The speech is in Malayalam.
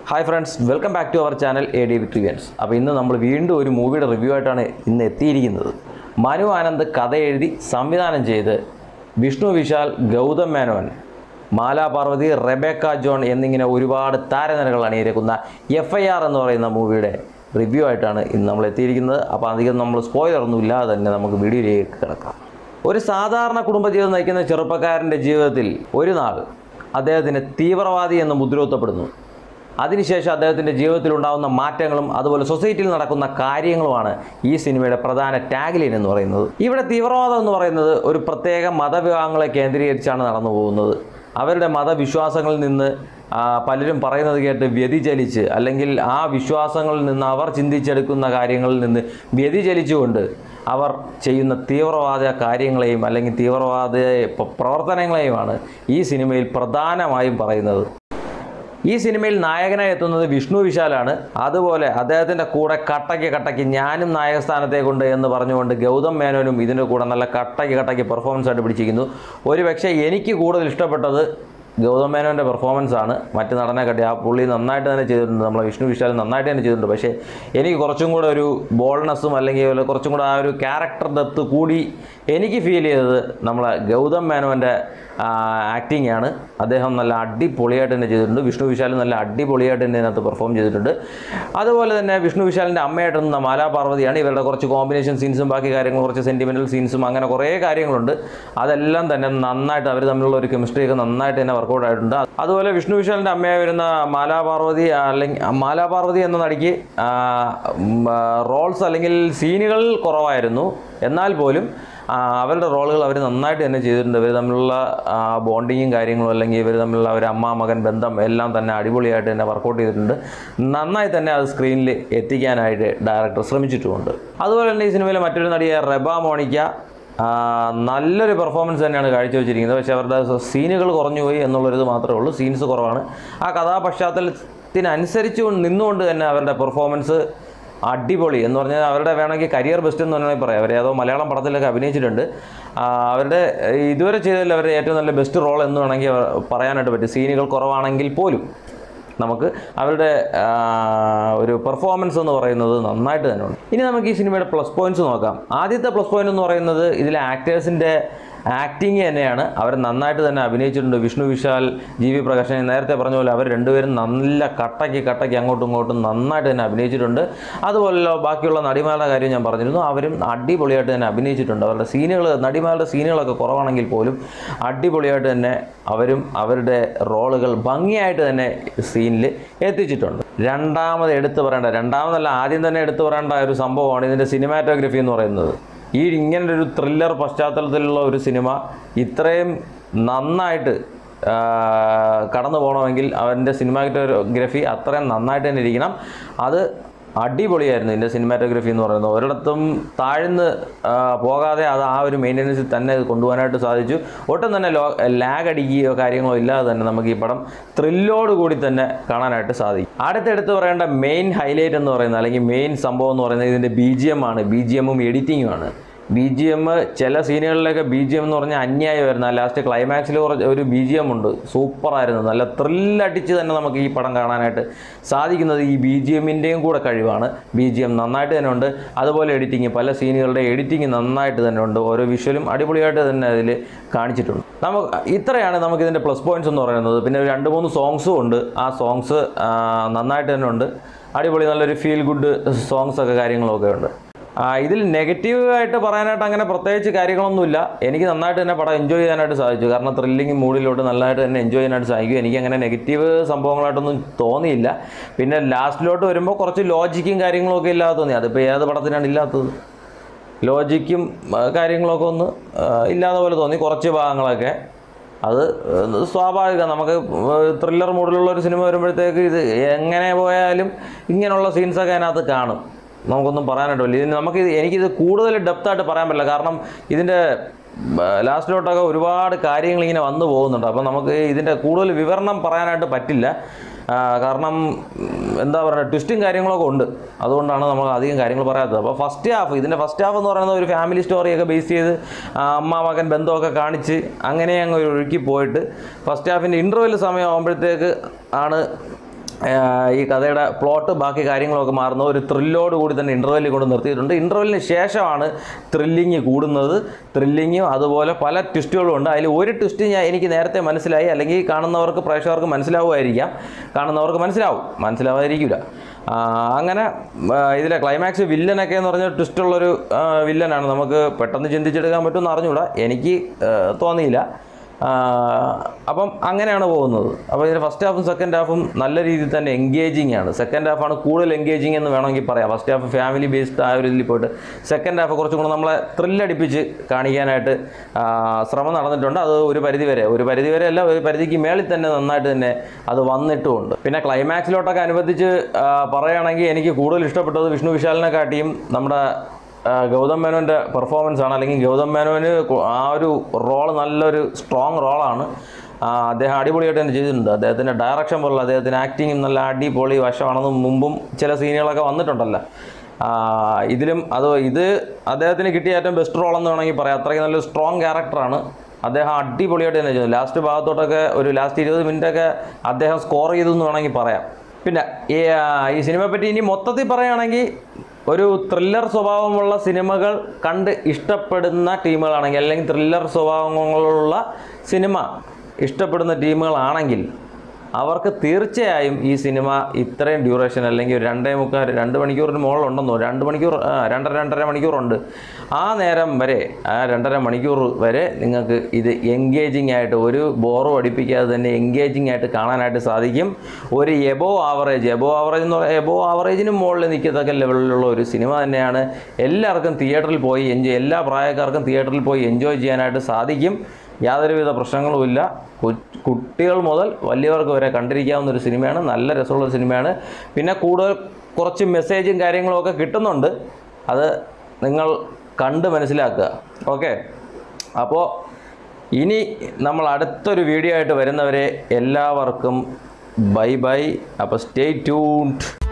hi friends welcome back to our channel A D വിട്രിവൻസ് അപ്പോൾ ഇന്ന് നമ്മൾ വീണ്ടും ഒരു മൂവിയുടെ റിവ്യൂ ആയിട്ടാണ് ഇന്ന് എത്തിയിരിക്കുന്നത് മനു ആനന്ദ് കഥ എഴുതി സംവിധാനം ചെയ്ത് വിഷ്ണു വിശാൽ ഗൗതം മേനോൻ മാല പാർവതി റെബേക്ക ജോൺ എന്നിങ്ങനെ ഒരുപാട് താരനിരകൾ അണിയിരക്കുന്ന എഫ് ഐ ആർ എന്ന് പറയുന്ന മൂവിയുടെ റിവ്യൂ ആയിട്ടാണ് ഇന്ന് നമ്മൾ എത്തിയിരിക്കുന്നത് അപ്പോൾ അധികം നമ്മൾ സ്പോയിലർ ഒന്നും ഇല്ലാതെ തന്നെ നമുക്ക് വീഡിയോയിലേക്ക് കിടക്കാം ഒരു സാധാരണ കുടുംബജീവിതം നയിക്കുന്ന ചെറുപ്പക്കാരൻ്റെ ജീവിതത്തിൽ ഒരു നാൾ അദ്ദേഹത്തിന് തീവ്രവാദി എന്ന് മുദ്രകുത്തപ്പെടുന്നു അതിനുശേഷം അദ്ദേഹത്തിൻ്റെ ജീവിതത്തിൽ ഉണ്ടാകുന്ന മാറ്റങ്ങളും അതുപോലെ സൊസൈറ്റിയിൽ നടക്കുന്ന കാര്യങ്ങളുമാണ് ഈ സിനിമയുടെ പ്രധാന ടാഗ്ലൈൻ എന്ന് പറയുന്നത് ഇവിടെ തീവ്രവാദം എന്ന് പറയുന്നത് ഒരു പ്രത്യേക മതവിഭാഗങ്ങളെ കേന്ദ്രീകരിച്ചാണ് നടന്നു പോകുന്നത് അവരുടെ മതവിശ്വാസങ്ങളിൽ നിന്ന് ആ, പലരും പറയുന്നത് കേട്ട് വ്യതിചലിച്ച് അല്ലെങ്കിൽ ആ വിശ്വാസങ്ങളിൽ നിന്ന് അവർ ചിന്തിച്ചെടുക്കുന്ന കാര്യങ്ങളിൽ നിന്ന് വ്യതിചലിച്ചുകൊണ്ട് അവർ ചെയ്യുന്ന തീവ്രവാദ കാര്യങ്ങളെയും അല്ലെങ്കിൽ തീവ്രവാദ പ- പ്രവർത്തനങ്ങളെയുമാണ് ഈ സിനിമയിൽ പ്രധാനമായും പറയുന്നത് ഈ സിനിമയിൽ നായകനായി എത്തുന്നത് വിഷ്ണു വിശാലാണ് അതുപോലെ അദ്ദേഹത്തിൻ്റെ കൂടെ കട്ടയ്ക്ക് കട്ടയ്ക്ക് ഞാനും നായക സ്ഥാനത്തേക്കുണ്ട് എന്ന് പറഞ്ഞുകൊണ്ട് ഗൗതം മേനോനും ഇതിൻ്റെ കൂടെ നല്ല കട്ടയ്ക്ക് കട്ടയ്ക്ക് പെർഫോമൻസ് ആയിട്ട് പിടിച്ചിരിക്കുന്നു ഒരു പക്ഷേ എനിക്ക് കൂടുതൽ ഇഷ്ടപ്പെട്ടത് ഗൗതം മേനോൻ്റെ പെർഫോമൻസ് ആണ് മറ്റ് നടനെ കട്ടി ആ പുള്ളി നന്നായിട്ട് തന്നെ ചെയ്തിട്ടുണ്ട് നമ്മളെ വിഷ്ണു വിശാൽ നന്നായിട്ട് തന്നെ ചെയ്തിട്ടുണ്ട് പക്ഷേ എനിക്ക് കുറച്ചും കൂടെ ഒരു ബോൾനെസ്സും അല്ലെങ്കിൽ ഒരു കുറച്ചും കൂടെ ആ ഒരു ക്യാരക്ടർ ഡെപ്ത് കൂടി എനിക്ക് ഫീൽ ചെയ്തത് നമ്മളെ ഗൗതം മേനോൻ്റെ ആക്ടിംഗ് ആണ് അദ്ദേഹം നല്ല അടിപൊളിയായിട്ട് തന്നെ ചെയ്തിട്ടുണ്ട് വിഷ്ണു വിശാൽ നല്ല അടിപൊളിയായിട്ട് തന്നെ ഇതിനകത്ത് പെർഫോം ചെയ്തിട്ടുണ്ട് അതുപോലെ തന്നെ വിഷ്ണു വിശാലിൻ്റെ അമ്മയായിട്ടുന്ന മാലാ പാർവതിയാണ് ഇവരുടെ കുറച്ച് കോമ്പിനേഷൻ സീൻസും ബാക്കി കാര്യങ്ങൾ കുറച്ച് സെൻറ്റിമെൻറ്റൽ സീൻസും അങ്ങനെ കുറേ കാര്യങ്ങളുണ്ട് അതെല്ലാം തന്നെ നന്നായിട്ട് അവർ തമ്മിലുള്ള ഒരു കെമിസ്ട്രിയൊക്കെ നന്നായിട്ട് തന്നെ വർക്കൗട്ട് ആയിട്ടുണ്ട് അതുപോലെ വിഷ്ണു വിശാലിൻ്റെ അമ്മയായി വരുന്ന മാലാ പാർവതി അല്ലെങ്കിൽ മാലാ പാർവതി എന്ന നടിക്ക് റോൾസ് അല്ലെങ്കിൽ സീനുകൾ കുറവായിരുന്നു എന്നാൽ പോലും ആ, അവരുടെ റോളുകൾ അവർ നന്നായിട്ട് തന്നെ ചെയ്തിട്ടുണ്ട് ഇവർ തമ്മിലുള്ള ബോണ്ടിങ്ങും കാര്യങ്ങളും അല്ലെങ്കിൽ ഇവർ തമ്മിലുള്ള ഒരു അമ്മ മകൻ ബന്ധം എല്ലാം തന്നെ അടിപൊളിയായിട്ട് തന്നെ വർക്കൗട്ട് ചെയ്തിട്ടുണ്ട് നന്നായി തന്നെ അത് സ്ക്രീനിൽ എത്തിക്കാനായിട്ട് ഡയറക്ടർ ശ്രമിച്ചിട്ടുമുണ്ട് അതുപോലെ തന്നെ ഈ സിനിമയിലെ മറ്റൊരു നടിയായ റെബ മോണിക്ക ആ, നല്ലൊരു പെർഫോമൻസ് തന്നെയാണ് കാഴ്ചവെച്ചിരിക്കുന്നത് പക്ഷേ അവരുടെ സീനുകൾ കുറഞ്ഞുപോയി എന്നുള്ളൊരിത് മാത്രമേ ഉള്ളൂ സീൻസ് കുറവാണ് ആ കഥാപശ്ചാത്തലത്തിനനുസരിച്ച് നിന്നുകൊണ്ട് തന്നെ അവരുടെ പെർഫോമൻസ് അടിപൊളി എന്ന് പറഞ്ഞാൽ അവരുടെ വേണമെങ്കിൽ കരിയർ ബെസ്റ്റ് എന്ന് വേണമെങ്കിൽ പറയാം അവർ ഏതോ മലയാളം പടത്തിലൊക്കെ അഭിനയിച്ചിട്ടുണ്ട് ആ, അവരുടെ ഇതുവരെ ചെയ്തതിൽ അവരുടെ ഏറ്റവും നല്ല ബെസ്റ്റ് റോൾ എന്ന് വേണമെങ്കിൽ അവർ പറയാനായിട്ട് പറ്റും സീനുകൾ കുറവാണെങ്കിൽ പോലും നമുക്ക് അവരുടെ ആ, ഒരു പെർഫോമൻസ് എന്ന് പറയുന്നത് നന്നായിട്ട് തന്നെ ഉണ്ട് ഇനി നമുക്ക് ഈ സിനിമയുടെ പ്ലസ് പോയിന്റ്സ് നോക്കാം ആദ്യത്തെ പ്ലസ് പോയിന്റ് എന്ന് പറയുന്നത് ഇതിലെ ആക്ടേഴ്സിൻ്റെ ആക്ടിങ് തന്നെയാണ് അവർ നന്നായിട്ട് തന്നെ അഭിനയിച്ചിട്ടുണ്ട് വിഷ്ണു വിശാൽ ജി വി പ്രകാശ് ഞാൻ നേരത്തെ പറഞ്ഞ പോലെ അവർ രണ്ടുപേരും നല്ല കട്ടയ്ക്ക് കട്ടയ്ക്ക് അങ്ങോട്ടും ഇങ്ങോട്ടും നന്നായിട്ട് തന്നെ അഭിനയിച്ചിട്ടുണ്ട് അതുപോലെ ബാക്കിയുള്ള നടിമാരുടെ കാര്യം ഞാൻ പറഞ്ഞിരുന്നു അവരും അടിപൊളിയായിട്ട് തന്നെ അഭിനയിച്ചിട്ടുണ്ട് അവരുടെ സീനുകൾ നടിമാരുടെ സീനുകളൊക്കെ കുറവാണെങ്കിൽ പോലും അടിപൊളിയായിട്ട് തന്നെ അവരും അവരുടെ റോളുകൾ ഭംഗിയായിട്ട് തന്നെ സീനിൽ എത്തിച്ചിട്ടുണ്ട് രണ്ടാമത് എടുത്തു പറയേണ്ട രണ്ടാമതല്ല ആദ്യം തന്നെ എടുത്തു പറയേണ്ട ഒരു സംഭവമാണ് ഇതിൻ്റെ സിനിമാറ്റോഗ്രഫി എന്ന് പറയുന്നത് ഈ ഇങ്ങനെ ഒരു ത്രില്ലർ പശ്ചാത്തലത്തിലുള്ള ഒരു സിനിമ ഇത്രയും നന്നായിട്ട് ആ, കടന്നു പോകണമെങ്കിൽ അവൻ്റെ സിനിമാറ്റോഗ്രഫി അത്രയും നന്നായിട്ട് തന്നെ ഇരിക്കണം അത് അടിപൊളിയായിരുന്നു ഇതിൻ്റെ സിനിമാറ്റോഗ്രഫി എന്ന് പറയുന്നത് ഒരിടത്തും താഴ്ന്ന് ആ, പോകാതെ അത് ആ ഒരു മെയിൻ്റനൻസിൽ തന്നെ ഇത് കൊണ്ടുപോകാനായിട്ട് സാധിച്ചു ഒട്ടും തന്നെ ലോ ലാഗ് അടിക്കുകയോ കാര്യങ്ങളോ ഇല്ലാതെ തന്നെ നമുക്ക് ഈ പടം ത്രില്ലോട് കൂടി തന്നെ കാണാനായിട്ട് സാധിക്കും അടുത്തെടുത്ത് പറയേണ്ട മെയിൻ ഹൈലൈറ്റ് എന്ന് പറയുന്നത് അല്ലെങ്കിൽ മെയിൻ സംഭവം എന്ന് പറയുന്നത് ഇതിൻ്റെ ബി ജി എം ആണ് ബി ജി എമ്മും എഡിറ്റിങ്ങും ആണ് ബി ജി എം ചില സീനുകളിലൊക്കെ ബി ജി എം എന്ന് പറഞ്ഞാൽ അന്യായമായിരുന്നു ലാസ്റ്റ് ക്ലൈമാക്സിൽ കുറച്ച് ഒരു ബി ജി എം ഉണ്ട് സൂപ്പറായിരുന്നു നല്ല ത്രില്ലടിച്ച് തന്നെ നമുക്ക് ഈ പടം കാണാനായിട്ട് സാധിക്കുന്നത് ഈ ബി ജി എമ്മിൻ്റെയും കൂടെ കഴിവാണ് ബി ജി എം നന്നായിട്ട് തന്നെ ഉണ്ട് അതുപോലെ എഡിറ്റിങ് പല സീനുകളുടെ എഡിറ്റിംഗ് നന്നായിട്ട് തന്നെ ഉണ്ട് ഓരോ വിഷ്വലും അടിപൊളിയായിട്ട് തന്നെ അതിൽ കാണിച്ചിട്ടുണ്ട് നമുക്ക് ഇത്രയാണ് നമുക്ക് ഇതിൻ്റെ പ്ലസ് പോയിന്റ്സ് എന്ന് പറയുന്നത് പിന്നെ ഒരു രണ്ട് മൂന്ന് സോങ്സും ഉണ്ട് ആ സോങ്സ് നന്നായിട്ട് തന്നെ ഉണ്ട് അടിപൊളി നല്ലൊരു ഫീൽ ഗുഡ് സോങ്സ് ഒക്കെ കാര്യങ്ങളൊക്കെ ഉണ്ട് ആ, ഇതിൽ നെഗറ്റീവ് ആയിട്ട് പറയാനായിട്ട് അങ്ങനെ പ്രത്യേകിച്ച് കാര്യങ്ങളൊന്നുമില്ല എനിക്ക് നന്നായിട്ട് തന്നെ പടം എൻജോയ് ചെയ്യാനായിട്ട് സാധിച്ചു കാരണം ത്രില്ലിങ് മൂഡിലോട്ട് നല്ലതായിട്ട് തന്നെ എൻജോയ് ചെയ്യാനായിട്ട് സാധിക്കും എനിക്ക് അങ്ങനെ നെഗറ്റീവ് സംഭവങ്ങളായിട്ടൊന്നും തോന്നിയില്ല പിന്നെ ലാസ്റ്റിലോട്ട് വരുമ്പോൾ കുറച്ച് ലോജിക്കും കാര്യങ്ങളും ഒക്കെ ഇല്ലാതെ തോന്നി അതിപ്പോൾ ഏത് പടത്തിനാണ് ഇല്ലാത്തത് ലോജിക്കും ആ, കാര്യങ്ങളൊക്കെ ഒന്ന് ആ, ഇല്ലാതെ പോലെ തോന്നി കുറച്ച് ഭാഗങ്ങളൊക്കെ അത് ഏഹ്, സ്വാഭാവികം നമുക്ക് ത്രില്ലർ മൂഡിലുള്ള ഒരു സിനിമ വരുമ്പോഴത്തേക്ക് ഇത് എങ്ങനെ പോയാലും ഇങ്ങനെയുള്ള സീൻസൊക്കെ അതിനകത്ത് കാണും നമുക്കൊന്നും പറയാനായിട്ട് പറ്റില്ല ഇതിന് നമുക്ക് ഇത് എനിക്കിത് കൂടുതൽ ഡെപ്തായിട്ട് പറയാൻ പറ്റില്ല കാരണം ഇതിൻ്റെ ലാസ്റ്റിലോട്ടൊക്കെ ഒരുപാട് കാര്യങ്ങൾ ഇങ്ങനെ വന്നു പോകുന്നുണ്ട് അപ്പോൾ നമുക്ക് ഇതിൻ്റെ കൂടുതൽ വിവരണം പറയാനായിട്ട് പറ്റില്ല ആ, കാരണം ഉം, എന്താ പറയുക ട്വിസ്റ്റും കാര്യങ്ങളൊക്കെ ഉണ്ട് അതുകൊണ്ടാണ് നമ്മൾ അധികം കാര്യങ്ങൾ പറയാത്തത് അപ്പോൾ ഫസ്റ്റ് ഹാഫ് ഇതിൻ്റെ ഫസ്റ്റ് ഹാഫ് എന്ന് പറയുന്നത് ഒരു ഫാമിലി സ്റ്റോറിയൊക്കെ ബേസ് ചെയ്ത് ആ, അമ്മ മകൻ ബന്ധമൊക്കെ കാണിച്ച് അങ്ങനെ അങ്ങ് ഒരു ഒഴുക്കി പോയിട്ട് ഫസ്റ്റ് ഹാഫിൻ്റെ ഇൻ്റർവെൽ സമയം ആകുമ്പോഴത്തേക്ക് ആണ് ആഹ് ഈ കഥയുടെ പ്ലോട്ട് ബാക്കി കാര്യങ്ങളൊക്കെ മാറുന്ന ഒരു ത്രില്ലോട് കൂടി തന്നെ ഇൻ്റർവെല്ലിൽ കൊണ്ട് നിർത്തിയിട്ടുണ്ട് ഇൻ്റർവെല്ലിന് ശേഷമാണ് ത്രില്ലിങ് കൂടുന്നത് ത്രില്ലിങ്ങും അതുപോലെ പല ട്വിസ്റ്റുകളും ഉണ്ട് അതിൽ ഒരു ട്വിസ്റ്റ് ഞാൻ എനിക്ക് നേരത്തെ മനസ്സിലായി അല്ലെങ്കിൽ കാണുന്നവർക്ക് പ്രേക്ഷകർക്ക് മനസ്സിലാവുമായിരിക്കാം കാണുന്നവർക്ക് മനസ്സിലാവും മനസ്സിലാവാതിരിക്കില്ല അങ്ങനെ ആ, ഇതിലെ ക്ലൈമാക്സ് വില്ലനൊക്കെ എന്ന് പറഞ്ഞാൽ ട്വിസ്റ്റുള്ളൊരു ആ, വില്ലനാണ് നമുക്ക് പെട്ടെന്ന് ചിന്തിച്ചെടുക്കാൻ പറ്റുമെന്ന് അറിഞ്ഞൂടാ എനിക്ക് ആ, തോന്നിയില്ല ആ, അപ്പം അങ്ങനെയാണ് പോകുന്നത് അപ്പോൾ ഇതിൻ്റെ ഫസ്റ്റ് ഹാഫും സെക്കൻഡ് ഹാഫും നല്ല രീതിയിൽ തന്നെ എൻഗേജിങ് ആണ് സെക്കൻഡ് ഹാഫാണ് കൂടുതൽ എൻഗേജിങ് എന്ന് വേണമെങ്കിൽ പറയാം ഫസ്റ്റ് ഹാഫ് ഫാമിലി ബേസ്ഡ് ആ ഒരു ഇതിൽ പോയിട്ട് സെക്കൻഡ് ഹാഫ് കുറച്ചും കൂടെ നമ്മളെ ത്രില്ലടിപ്പിച്ച് കാണിക്കാനായിട്ട് ആ, ശ്രമം നടന്നിട്ടുണ്ട് അത് ഒരു പരിധി വരെ ഒരു പരിധി വരെ അല്ല ഒരു പരിധിക്ക് മേളിൽ തന്നെ നന്നായിട്ട് തന്നെ അത് വന്നിട്ടുമുണ്ട് പിന്നെ ക്ലൈമാക്സിലോട്ടൊക്കെ അനുബന്ധിച്ച് ആ, പറയുകയാണെങ്കിൽ എനിക്ക് കൂടുതൽ ഇഷ്ടപ്പെട്ടത് വിഷ്ണു വിശാലിനെ കാട്ടിയും നമ്മുടെ ആ, ഗൗതം മേനോൻ്റെ പെർഫോമൻസ് ആണ് അല്ലെങ്കിൽ ഗൗതം മേനോന് കൊ- ആ ഒരു റോൾ നല്ലൊരു സ്ട്രോങ് റോളാണ് അദ്ദേഹം അടിപൊളിയായിട്ട് തന്നെ ചെയ്തിട്ടുണ്ട് അദ്ദേഹത്തിൻ്റെ ഡയറക്ഷൻ പോലുള്ള അദ്ദേഹത്തിൻ്റെ ആക്ടിങ്ങും നല്ല അടിപൊളി വശമാണെന്ന് മുമ്പും ചില സീനുകളൊക്കെ വന്നിട്ടുണ്ടല്ലോ ആ, ഇതിലും അത് ഇത് അദ്ദേഹത്തിന് കിട്ടിയ ഏറ്റവും ബെസ്റ്റ് റോൾ എന്ന് വേണമെങ്കിൽ പറയാം അത്രയ്ക്ക് നല്ലൊരു സ്ട്രോങ് ക്യാരക്ടറാണ് അദ്ദേഹം അടിപൊളിയായിട്ട് തന്നെ ചെയ്തു ലാസ്റ്റ് ഭാഗത്തോട്ടൊക്കെ ഒരു ലാസ്റ്റ് ഇരുപത് മിനിറ്റൊക്കെ അദ്ദേഹം സ്കോർ ചെയ്തു എന്ന് വേണമെങ്കിൽ പറയാം പിന്നെ ഈ ആ, ഈ സിനിമയെ പറ്റി ഇനി മൊത്തത്തിൽ പറയുകയാണെങ്കിൽ ഒരു ത്രില്ലർ സ്വഭാവമുള്ള സിനിമകൾ കണ്ട് ഇഷ്ടപ്പെടുന്ന ടീമുകളാണെങ്കിൽ അല്ലെങ്കിൽ ത്രില്ലർ സ്വഭാവങ്ങളുള്ള സിനിമ ഇഷ്ടപ്പെടുന്ന ടീമുകളാണെങ്കിൽ അവർക്ക് തീർച്ചയായും ഈ സിനിമ ഇത്രയും ഡ്യൂറേഷൻ അല്ലെങ്കിൽ ഒരു രണ്ടേ മുക്കാൽ രണ്ട് മണിക്കൂറിന് മുകളിലുണ്ടെന്നോ രണ്ട് മണിക്കൂർ ആ, രണ്ടര രണ്ടര മണിക്കൂറുണ്ട് ആ നേരം വരെ ആ രണ്ടര മണിക്കൂർ വരെ നിങ്ങൾക്ക് ഇത് എൻഗേജിങ് ആയിട്ട് ഒരു ബോറും അടിപ്പിക്കാതെ തന്നെ എൻഗേജിങ് ആയിട്ട് കാണാനായിട്ട് സാധിക്കും ഒരു എബോ ആവറേജ് എബോ ആവറേജ് എന്ന് പറയുന്നത് എബോ ആവറേജിന് മുകളിൽ നിൽക്കത്തക്ക ലെവലിലുള്ള ഒരു സിനിമ തന്നെയാണ് എല്ലാവർക്കും തിയേറ്ററിൽ പോയി എൻജോയ് എല്ലാ പ്രായക്കാർക്കും തിയേറ്ററിൽ പോയി എൻജോയ് ചെയ്യാനായിട്ട് സാധിക്കും യാതൊരുവിധ പ്രശ്നങ്ങളുമില്ല കു- കുട്ടികൾ മുതൽ വലിയവർക്ക് വരെ കണ്ടിരിക്കാവുന്ന ഒരു സിനിമയാണ് നല്ല രസമുള്ള സിനിമയാണ് പിന്നെ കൂടുതൽ കുറച്ച് മെസ്സേജും കാര്യങ്ങളും ഒക്കെ കിട്ടുന്നുണ്ട് അത് നിങ്ങൾ കണ്ട് മനസ്സിലാക്കുക ഓക്കെ അപ്പോൾ ഇനി നമ്മൾ അടുത്തൊരു വീഡിയോ ആയിട്ട് വരുന്നവരെ എല്ലാവർക്കും ബൈ ബൈ അപ്പോൾ സ്റ്റേ ട്യൂൺഡ്